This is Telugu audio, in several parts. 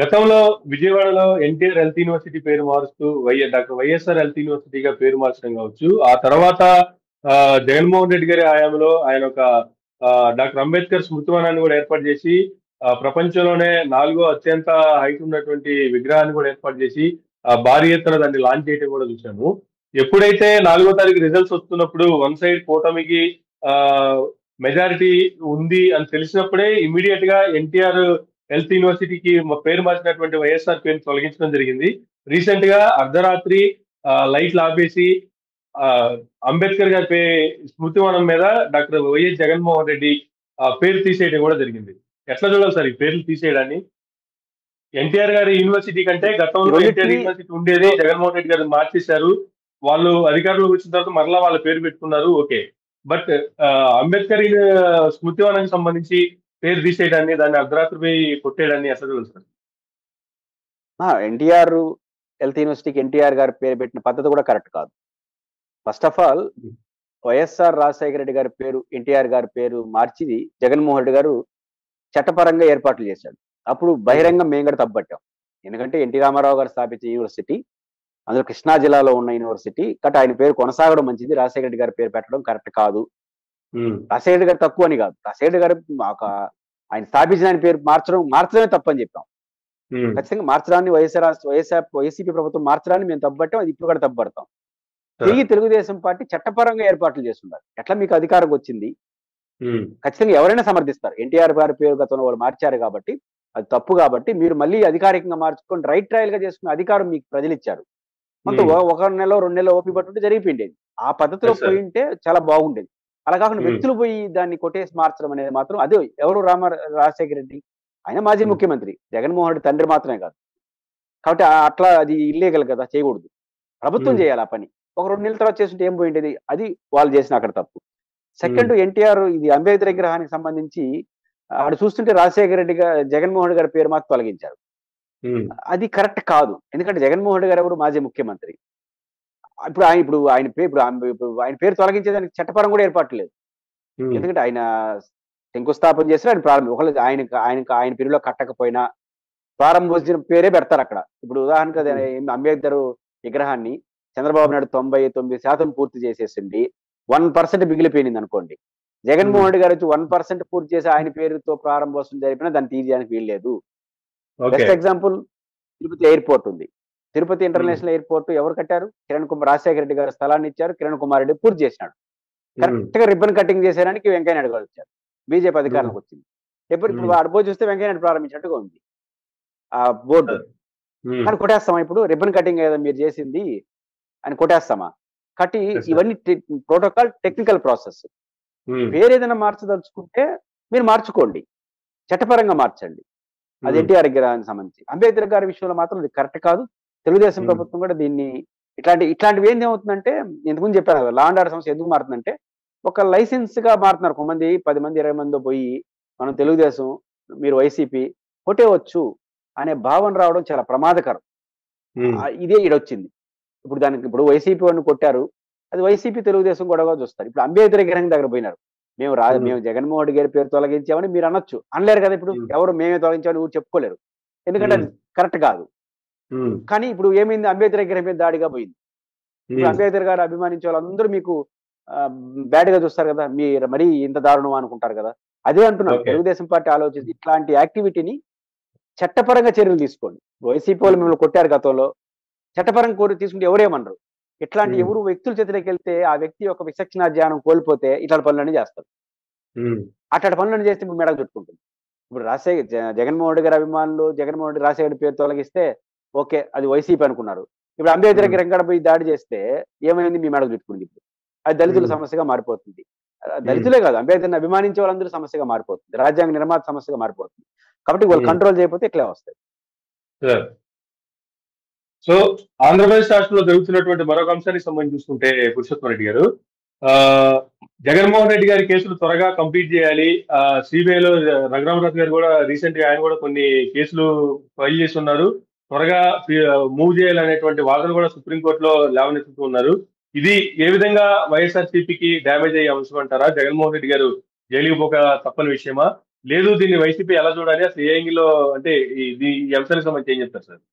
గతంలో విజయవాడలో ఎన్టీఆర్ హెల్త్ యూనివర్సిటీ పేరు మారుస్తూ వై డాక్టర్ వైఎస్ఆర్ హెల్త్ యూనివర్సిటీగా పేరు మార్చడం కావచ్చు ఆ తర్వాత ఆ, జగన్మోహన్ రెడ్డి గారి హయాంలో ఆయన ఒక ఆ, డాక్టర్ అంబేద్కర్ స్మృతివనాన్ని కూడా ఏర్పాటు చేసి ఆ, ప్రపంచంలోనే నాలుగో అత్యంత హైట్ ఉన్నటువంటి విగ్రహాన్ని కూడా ఏర్పాటు చేసి ఆ, భారీ ఎత్తున దాన్ని లాంచ్ చేయడం కూడా చూసాము ఎప్పుడైతే నాలుగో తారీఖు రిజల్ట్స్ వస్తున్నప్పుడు వన్ సైడ్ కూటమికి ఆ మెజారిటీ ఉంది అని తెలిసినప్పుడే ఇమీడియట్ గా ఎన్టీఆర్ హెల్త్ యూనివర్సిటీకి మ- పేరు మార్చినటువంటి వైఎస్ఆర్ పేరు తొలగించడం జరిగింది రీసెంట్ గా అర్ధరాత్రి ఆ, లైట్లు ఆపేసి ఆ, అంబేద్కర్ గారి పే స్మృతివనం మీద డాక్టర్ వైఎస్ జగన్మోహన్ రెడ్డి ఆ, పేరు తీసేయడం కూడా జరిగింది ఎట్లా చూడాలి సార్ ఈ పేర్లు తీసేయడాన్ని ఎన్టీఆర్ గారి యూనివర్సిటీ కంటే గతంలో ఈ ఎన్టీఆర్ రెండింటిని- యూనివర్సిటీ ఉండేది జగన్మోహన్ రెడ్డి గారు మార్చేశారు వాళ్ళు అధికారంలోకి వచ్చిన తర్వాత మరలా వాళ్ళ పేరు పెట్టుకున్నారు ఓకే బట్ అంబేద్కర్ యూని- స్మృతివనానికి సంబంధించి పేరు తీసేయడాన్ని దాన్ని అర్ధరాత్రి పోయి కొట్టేయడాన్ని ఎట్లా చూడాలి సార్ ఎన్టీఆర్ హెల్త్ యూనివర్సిటీకి ఎన్టీఆర్ గారి పేరు పెట్టిన పద్ధతి కూడా కరెక్ట్ కాదు first of all YSR Rajasekhara Reddy గారి పేరు ఎన్టీఆర్ గారి పేరు మార్చి జగన్మోహన్ రెడ్డి గారు చట్టపరంగా ఏర్పాట్లు చేశాడు అప్పుడు బహిరంగ మేము కూడా తప్పట్టాం ఎందుకంటే ఎన్టీ రామారావు గారు స్థాపించిన యూనివర్సిటీ అందులో కృష్ణా జిల్లాలో ఉన్న యూనివర్సిటీ కాబట్టి ఆయన పేరు కొనసాగడం మంచిది రాజశేఖర రెడ్డి గారి పేరు పెట్టడం కరెక్ట్ కాదు ఉమ్, రాజశేఖర రెడ్డి గారు తక్కువ అని కాదు రాజశేఖర రెడ్డి గారు ఒక ఆయన స్థాపించిన ఆయన పేరు మార్చడం మార్చడమే తప్పని చెప్పాం ఉమ్, ఖచ్చితంగా మార్చడాన్ని వైఎస్ఆర్ వైఎస్ఆర్ వైసీపీ ప్రభుత్వం మార్చడాన్ని మేము తప్పబట్టాం అది ఇప్పుడు కూడా తప్పబడతాం తిరిగి తెలుగుదేశం పార్టీ చట్టపరంగా ఏర్పాట్లు చేస్తున్నారు ఎట్లా మీకు అధికారం వచ్చింది ఉమ్, ఖచ్చితంగా ఎవరైనా సమర్థిస్తారు ఎన్టీఆర్ గారి పేరు గతంలో వాళ్ళు మార్చారు కాబట్టి అది తప్పు కాబట్టి మీరు మళ్ళీ అధికారికంగా మార్చుకొని రైట్ ట్రయల్ గా చేసుకునే అధికారం మీకు ప్రజలు ఇచ్చారు మొత్తం Hmm. ఒక- ఒక నెల రెండు నెలలు ఓపి పట్టుంటే జరిగిపోయిండేది ఆ పద్ధతిలో Yes, sir. పోయి ఉంటే చాలా బాగుండేది అలా కాకుండా Hmm. వ్యక్తులు పోయి దాన్ని కొట్టేసి మార్చడం అనేది మాత్రం అదే ఎవరు రామ రాజశేఖర రెడ్డి ఆయన మాజీ Hmm. ముఖ్యమంత్రి జగన్మోహన్ రెడ్డి తండ్రి మాత్రమే కాదు కాబట్టి ఆ- అట్లా అది ఇల్లీగల్ కదా చేయకూడదు ప్రభుత్వం Hmm. చేయాలి ఆ పని ఒక రెండు నెలల తర్వాత చేస్తుంటే ఏం పోయిండేది అది వాళ్ళు చేసిన అక్కడ తప్పు సెకండ్ ఎన్టీఆర్ ఇది అంబేద్కర్ విగ్రహానికి సంబంధించి ఆడు చూస్తుంటే రాజశేఖర రెడ్డి గారు జగన్మోహన్ రెడ్డి గారి పేరు మాత్రం తొలగించారు ఉమ్, అది కరెక్ట్ కాదు ఎందుకంటే జగన్మోహన్ రెడ్డి గారు ఎవరు మాజీ ముఖ్యమంత్రి ఇప్పుడు ఆయన ఇప్పుడు ఆయన పేరు ఇప్పుడు ఆయన- ఇప్పుడు ఆయన పేరు తొలగించేదానికి చట్టపరం కూడా ఏర్పాటు లేదు ఉమ్, ఎందుకంటే ఆయన శంకుస్థాపన చేసి ఆయన ప్రారంభం ఒకళ్ళు ఆయన ఆయన ఆయన పేరులో కట్టకపోయినా ప్రారంభించిన పేరే పెడతారు అక్కడ ఇప్పుడు ఉదాహరణకు అది అంబేద్కర్ విగ్రహాన్ని చంద్రబాబు నాయుడు తొంభై తొమ్మిది శాతం పూర్తి చేసేసింది వన్ పర్సెంట్ మిగిలిపోయింది అనుకోండి జగన్మోహన్ రెడ్డి గారు వచ్చి వన్ పర్సెంట్ పూర్తి చేసి ఆయన పేరుతో ప్రారంభోత్సవం జరిపినా దాన్ని తీయడానికి వీల్లేదు okay best example Tirupati airport ఉంది తిరుపతి ఇంటర్నేషనల్ ఎయిర్పోర్ట్ ఎవరు కట్టారు కిరణ్ కుమార్ రాజశేఖర రెడ్డి గారు స్థలాన్ని ఇచ్చారు కిరణ్ కుమార్ రెడ్డి పూర్తి చేసినాడు ఉమ్, కరెక్ట్ గా రిబ్బన్ కటింగ్ చేసేయడానికి వెంకయ్య నాయుడు గారు వచ్చారు బీజేపీ అధికారంలోకి వచ్చింది ఎప్పుడు ఇప్పుడు Hmm. వాడు పోయి చూస్తే వెంకయ్య నాయుడు ప్రారంభించినట్టుగా ఉంది ఆ బోర్డు ఉమ్, కానీ కొట్టేస్తామా ఇప్పుడు రిబ్బన్ కటింగ్ ఏదో మీరు చేసింది అని కొట్టేస్తామా కట్టి Yes, sir. ఇవన్నీ ప్రోటోకాల్ టెక్నికల్ ప్రాసెస్ ఉమ్, వేరే ఏదైనా మార్చదలుచుకుంటే మీరు మార్చుకోండి చట్టపరంగా మార్చండి అది ఉమ్, ఎన్టీఆర్ గారికి సంబంధించి అంబేద్కర్ గారి విషయంలో మాత్రం ఇది కరెక్ట్ కాదు తెలుగుదేశం Hmm. ప్రభుత్వం కూడా దీన్ని ఇట్లాంటి ఇట్లాంటివి ఏంది ఏమవుతుందంటే ఇంతకుముందు చెప్పాను కదా లా అండ్ ఆర్డర్ సమస్య ఎందుకు మారుతుందంటే ఒక లైసెన్స్ గా మారుతున్నారు కొంతమంది పది మంది ఇరవై మంది పోయి మనం తెలుగుదేశం మీరు వైసీపీ కొట్టేవచ్చు అనే భావన రావడం చాలా ప్రమాదకరం ఉమ్, ఆ, ఇదే ఈడొచ్చింది ఇప్పుడు దానికి ఇప్పుడు వైసీపీ వాడిని కొట్టారు అది వైసీపీ తెలుగుదేశం గొడవగా చూస్తారు ఇప్పుడు అంబేద్కర్ విగ్రహం దగ్గర పోయినారు మేము రా Hmm. మేము జగన్మోహన్ రెడ్డి గారి పేరు తొలగించామని మీరు అనొచ్చు అనలేరు కదా ఇప్పుడు Hmm. ఎవరు మేమే తొలగించామని ఊరు చెప్పుకోలేరు ఎందుకంటే అది కరెక్ట్ కాదు ఉమ్, కానీ ఇప్పుడు ఏమైంది అంబేద్కర్ విగ్రహం మీద దాడిగా పోయింది ఇప్పుడు ఉమ్, అంబేద్కర్ గారు అభిమానించే వాళ్ళందరూ మీకు బ్యాడ్ గా చూస్తారు కదా మీరు మరీ ఇంత దారుణం అనుకుంటారు కదా అదే అంటున్నాను Okay. తెలుగుదేశం పార్టీ ఆలోచించి ఇట్లాంటి యాక్టివిటీని చట్టపరంగా చర్యలు తీసుకోండి వైసీపీ వాళ్ళు మిమ్మల్ని కొట్టారు గతంలో చట్టపరంగా కోరి తీసుకుంటే ఎవరేమనరు ఇట్లాంటి Hmm. ఎవరు వ్యక్తుల చేతిలోకి వెళ్తే ఆ వ్యక్తి యొక్క విచక్షణ జ్ఞానం కోల్పోతే ఇట్లాంటి పనులన్నీ చేస్తారు ఉమ్, అట్లాంటి పనులను చేస్తే ఇప్పుడు మెడకు చుట్టుకుంటుంది ఇప్పుడు రాజశేఖర్ జ- జగన్మోహన్ రెడ్డి గారి అభిమానులు జగన్మోహన్ రెడ్డి రాజశేఖర రెడ్డి పేరు తొలగిస్తే ఓకే అది వైసీపీ అనుకున్నారు ఇప్పుడు అంబేద్కర్ Hmm. విగ్రహం పోయి దాడి చేస్తే ఏమైంది మీ మెడకు చుట్టుకుంది ఇప్పుడు అది దళితుల Hmm. సమస్యగా మారిపోతుంది ఆ, దళితులే కాదు అంబేద్కర్ని అభిమానించే వాళ్ళందరూ సమస్యగా మారిపోతుంది రాజ్యాంగ నిర్మాత సమస్యగా మారిపోతుంది కాబట్టి వాళ్ళు Hmm. కంట్రోల్ చేయకపోతే ఇట్లా వస్తాయి సార్ సో ఆంధ్రప్రదేశ్ రాష్ట్రంలో జరుగుతున్నటువంటి మరొక అంశానికి సంబంధించి చూసుకుంటే పురుషోత్తమ రెడ్డి గారు ఆ, జగన్మోహన్ రెడ్డి గారి కేసులు త్వరగా కంప్లీట్ చేయాలి సిబిఐలో రఘురామరాజు గారు కూడా రీసెంట్ గా ఆయన కూడా కొన్ని కేసులు ఫైల్ చేసి ఉన్నారు త్వరగా మూవ్ చేయాలనేటువంటి వాదన కూడా సుప్రీంకోర్టులో లేవనెత్తుతూ ఉన్నారు ఇది ఏ విధంగా వైఎస్ఆర్ సిపికి డ్యామేజ్ అయ్యే అంశం అంటారా జగన్మోహన్ రెడ్డి గారు జైలుకి పోక తప్పని విషయమా లేదు దీన్ని వైసీపీ ఎలా చూడాలి అసలు ఏ యాంగిల్ లో అంటే ఇది ఈ అంశానికి సంబంధించి ఏం చెప్తారు సార్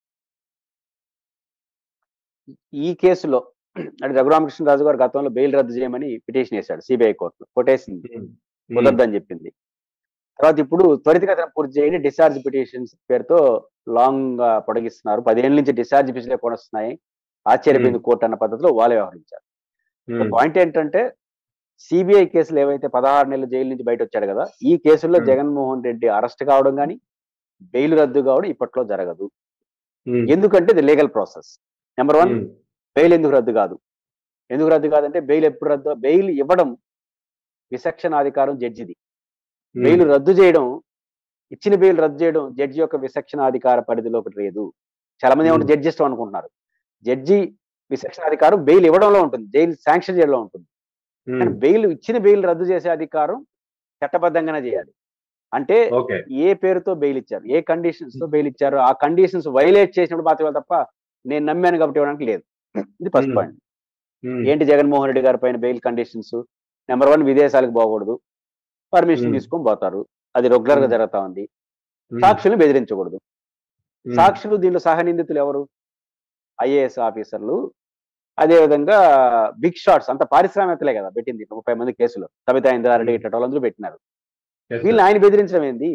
ఈ కేసులో అంటే రఘురామకృష్ణరాజు గారు గతంలో బెయిల్ రద్దు చేయమని పిటిషన్ వేశాడు సిబిఐ కోర్టులో కొట్టేసింది కుదరదని చెప్పింది తర్వాత ఇప్పుడు త్వరితగతిన పూర్తి చేయండి డిశ్చార్జ్ పిటిషన్స్ పేరుతో లాంగ్ గా పొడిగిస్తున్నారు పదిహేను నుంచి డిశ్చార్జ్ పిటిషన్లే కొనొస్తున్నాయి ఆశ్చర్యపోయింది కోర్టు అన్న పద్ధతిలో వాళ్ళే వ్యవహరించారు పాయింట్ ఏంటంటే సిబిఐ కేసులు ఏవైతే పదహారు నెలలు జైలు నుంచి బయట వచ్చాడు కదా ఈ కేసుల్లో Hmm. జగన్మోహన్ రెడ్డి అరెస్ట్ కావడం కానీ బెయిల్ రద్దు కావడం ఇప్పట్లో జరగదు ఎందుకంటే ఇది legal process number one bail ఎందుకు రద్దు కాదు ఎందుకు రద్దు కాదంటే బెయిల్ ఎప్పుడు రద్దు బెయిల్ ఇవ్వడం విచక్షణాధికారం జడ్జిది బెయిల్ రద్దు చేయడం ఇచ్చిన బెయిల్ రద్దు చేయడం జడ్జి యొక్క విచక్షణాధికార పరిధిలోకి లేదు చాలా మంది ఏమంటారు జడ్జి ఇష్టం అనుకుంటున్నారు జడ్జి విచక్షణాధికారం బెయిల్ ఇవ్వడంలో ఉంటుంది జైలు శాంక్షన్ చేయడంలో ఉంటుంది కానీ బెయిల్ ఇచ్చిన బెయిల్ రద్దు చేసే అధికారం చట్టబద్ధంగానే చేయాలి అంటే ఓకే ఏ పేరుతో బెయిల్ ఇచ్చారు ఏ కండిషన్స్ తో బెయిల్ ఇచ్చారు ఆ కండిషన్స్ వైలేట్ చేసినప్పుడు మాత్రమే తప్ప నేను నమ్మాను కాబట్టి ఇవ్వడానికి లేదు ఇది ఫస్ట్ Hmm. పాయింట్ ఏంటి జగన్మోహన్ రెడ్డి గారి పైన బెయిల్ కండిషన్స్ నెంబర్ వన్ విదేశాలకు పోకూడదు పర్మిషన్ Hmm. తీసుకొని పోతారు అది రెగ్యులర్ గా Hmm. జరుగుతా ఉంది సాక్షులు బెదిరించకూడదు సాక్షులు దీనిలో సహనిందితులు ఎవరు ఐఏఎస్ ఆఫీసర్లు అదేవిధంగా బిగ్ షాట్స్ అంత పారిశ్రామికలే కదా పెట్టింది ముప్పై మంది కేసులు కవిత ఇంద్రారెడ్డి Hmm. ఇట్లా వాళ్ళందరూ పెట్టినారు వీళ్ళని ఆయన బెదిరించడం ఏంది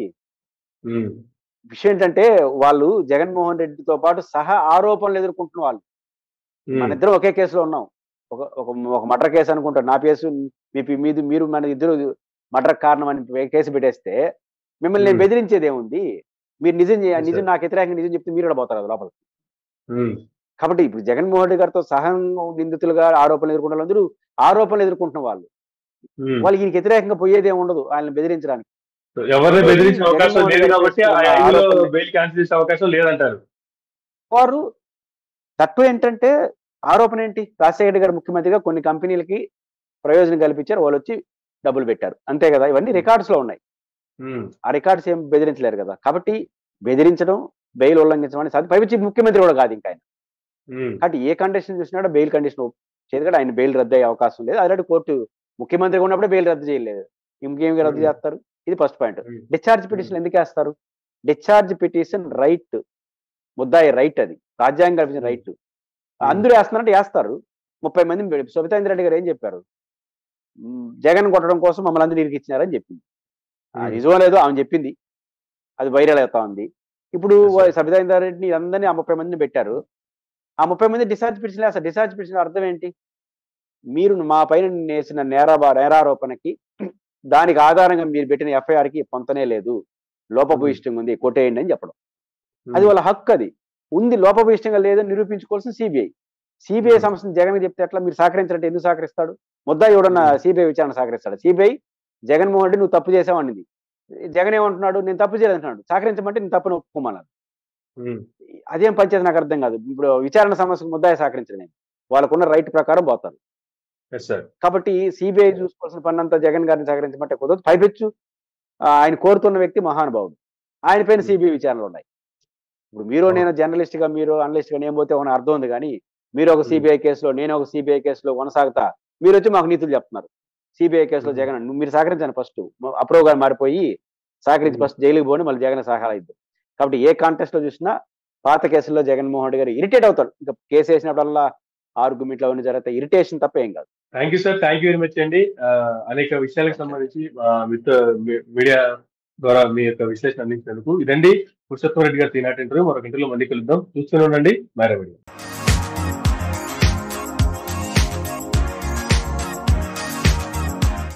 విషయం ఏంటంటే వాళ్ళు జగన్మోహన్ రెడ్డితో పాటు సహా ఆరోపణలు ఎదుర్కొంటున్న వాళ్ళు మన ఇద్దరం ఒకే కేసులో ఉన్నాం ఒక ఒక ఒక మర్డర్ కేసు అనుకుంటారు నా కేసు మీ మీది మీరు మన ఇద్దరు మర్డర్ కారణం అని కేసు పెట్టేస్తే మిమ్మల్ని నేను Hmm. బెదిరించేది ఏముంది మీరు నిజం చేయ- Yes, నిజం sir. నాకు వ్యతిరేకంగా నిజం చెప్తే మీరు కూడా పోతారు కదా లోపల కాబట్టి ఇప్పుడు జగన్మోహన్ రెడ్డి గారితో సహం నిందితులుగా ఆరోపణలు ఎదుర్కొన్న వాళ్ళందరూ ఆరోపణలు ఎదుర్కొంటున్న వాళ్ళు వాళ్ళు ఈయనకి వ్యతిరేకంగా పోయేది ఏమి ఉండదు ఆయన బెదిరించడానికి ఎవరిని బెదిరించే అవకాశం జగన్మోహన్ లేదు రెడ్డి కాబట్టి ఆ చేస్తున్న యాంగిల్ లో ఆరోపణలు- బెయిల్ క్యాన్సిల్ చేసే అవకాశం లేదంటారు వారు తత్వం ఏంటంటే ఆరోపణ ఏంటి రాజశేఖర రెడ్డి గారు ముఖ్యమంత్రిగా కొన్ని కంపెనీలకి ప్రయోజనం కల్పించారు వాళ్ళు వచ్చి డబ్బులు పెట్టారు అంతే కదా ఇవన్నీ రికార్డ్స్ లో ఉన్నాయి ఉమ్, ఆ రికార్డ్స్ ఏం బెదిరించలేరు కదా కాబట్టి బెదిరించడం బెయిల్ ఉల్లంఘించడం అనేది సాధ్యం పైపించి ముఖ్యమంత్రి కూడా కాదు ఇంకా ఆయన ఉమ్, కాబట్టి ఏ కండిషన్ చూసినా బెయిల్ కండిషన్ చేయదు కూడా ఆయన బెయిల్ రద్దు అయ్యే అవకాశం లేదు ఆల్రెడీ కోర్టు ముఖ్యమంత్రి ఉన్నప్పుడే బెయిల్ రద్దు చేయలేదు ఇంకేం రద్దు Hmm. చేస్తారు ఇది first point um, discharge petition ఎందుకు వేస్తారు డిశ్చార్జ్ పిటిషన్ రైట్ ముద్దాయి రైట్ అది రాజ్యాంగం కల్పించిన Hmm. రైట్ అందరూ వేస్తున్నారంటే వేస్తారు ముప్పై మంది సబితాంద్ర రెడ్డి గారు ఏం చెప్పారు మ్, జగన్ కొట్టడం కోసం మమ్మల్ని అందరూ ఇరికిచ్చినారని చెప్పింది ఆ, Hmm. నిజమో లేదో ఆమె చెప్పింది అది వైరల్ అవుతా ఉంది ఇప్పుడు Yes, sir. సబితాంద్ర రెడ్డిని అందరినీ ఆ ముప్పై మందిని పెట్టారు ఆ ముప్పై మంది డిశ్చార్జ్ పిటిషన్ వేస్తారు డిశ్చార్జ్ పిటిషన్ అర్థం ఏంటి మీరు మా పైన వేసిన నేరాబా నేరారోపణకి దానికి ఆధారంగా మీరు పెట్టిన ఎఫ్ఐఆర్ కి పొంతనే లేదు లోపభూయిష్టంగా ఉంది కొట్టేయండి అని చెప్పడం ఉమ్, అది వాళ్ళ హక్కు అది ఉంది లోపభూయిష్టంగా లేదని నిరూపించుకోవాల్సిన సిబిఐ సిబిఐ Hmm. సంస్థను జగన్ చెప్తే ఎట్లా మీరు సహకరించాలంటే ఎందుకు సహకరిస్తాడు ముద్దా ఎవడన్నా Hmm. సిబిఐ విచారణ సహకరిస్తాడు సిబిఐ జగన్మోహన్ రెడ్డి నువ్వు తప్పు చేసావనింది జగన్ ఏమంటున్నాడు నేను తప్పు చేయలేదు అంటున్నాడు సహకరించమంటే నేను తప్పును ఒప్పుకోమన్నాను ఉమ్, అదేం పంచాయతీ నాకు అర్థం కాదు ఇప్పుడు విచారణ సమస్యకు ముద్దాయి సహకరించడం వాళ్ళకున్న రైట్ ప్రకారం పోతారు yes, sir. కాబట్టి సిబిఐ చూసుకోవాల్సిన పని అంతా జగన్ గారిని సహకరించమంటే కుదరదు పైపెచ్చు ఆ, ఆయన కోరుతున్న వ్యక్తి మహానుభావుడు ఆయన పైన Hmm. సిబిఐ విచారణలు ఉన్నాయి ఇప్పుడు మీరు అవును. నేను జర్నలిస్ట్ గా మీరు అనలిస్ట్ గా నేను పోతే ఒక అర్థం ఉంది కానీ మీరు ఒక Hmm. సిబిఐ కేసులో నేను ఒక సిబిఐ కేసులో కొనసాగుతా మీరు వచ్చి మాకు నీతులు చెప్తున్నారు సిబిఐ కేసులో Hmm. జగన్ నువ్వు మీరు సహకరించండి ఫస్ట్ అప్రూవ్ గారు మారిపోయి సహకరించి Hmm. ఫస్ట్ జైలుకి పోండి మళ్ళీ జగన్ సహాయం ఇద్దాం కాబట్టి ఏ కాంటెస్ట్ లో చూసినా పాత కేసుల్లో జగన్మోహన్ రెడ్డి గారు ఇరిటేట్ అవుతాడు ఇంకా కేసు వేసినప్పుడల్లా ఆర్గ్యుమెంట్లు అవన్నీ జరుగుతాయి ఇరిటేషన్ తప్ప ఏం కాదు thank you sir thank you very much అండి ఆ, అనేక విషయాలకు సంబంధించి ఆ, మీతో మీ- మీడియా ద్వారా మీ యొక్క విశ్లేషణ అందించినందుకు ఇదండి పురుషోత్తం రెడ్డి గారు తినాటి ఇంటర్వ్యూ మరొక ఇంటర్వ్యూలో మళ్ళీ కలుద్దాం చూస్తూనే ఉండండి మేర వీడియో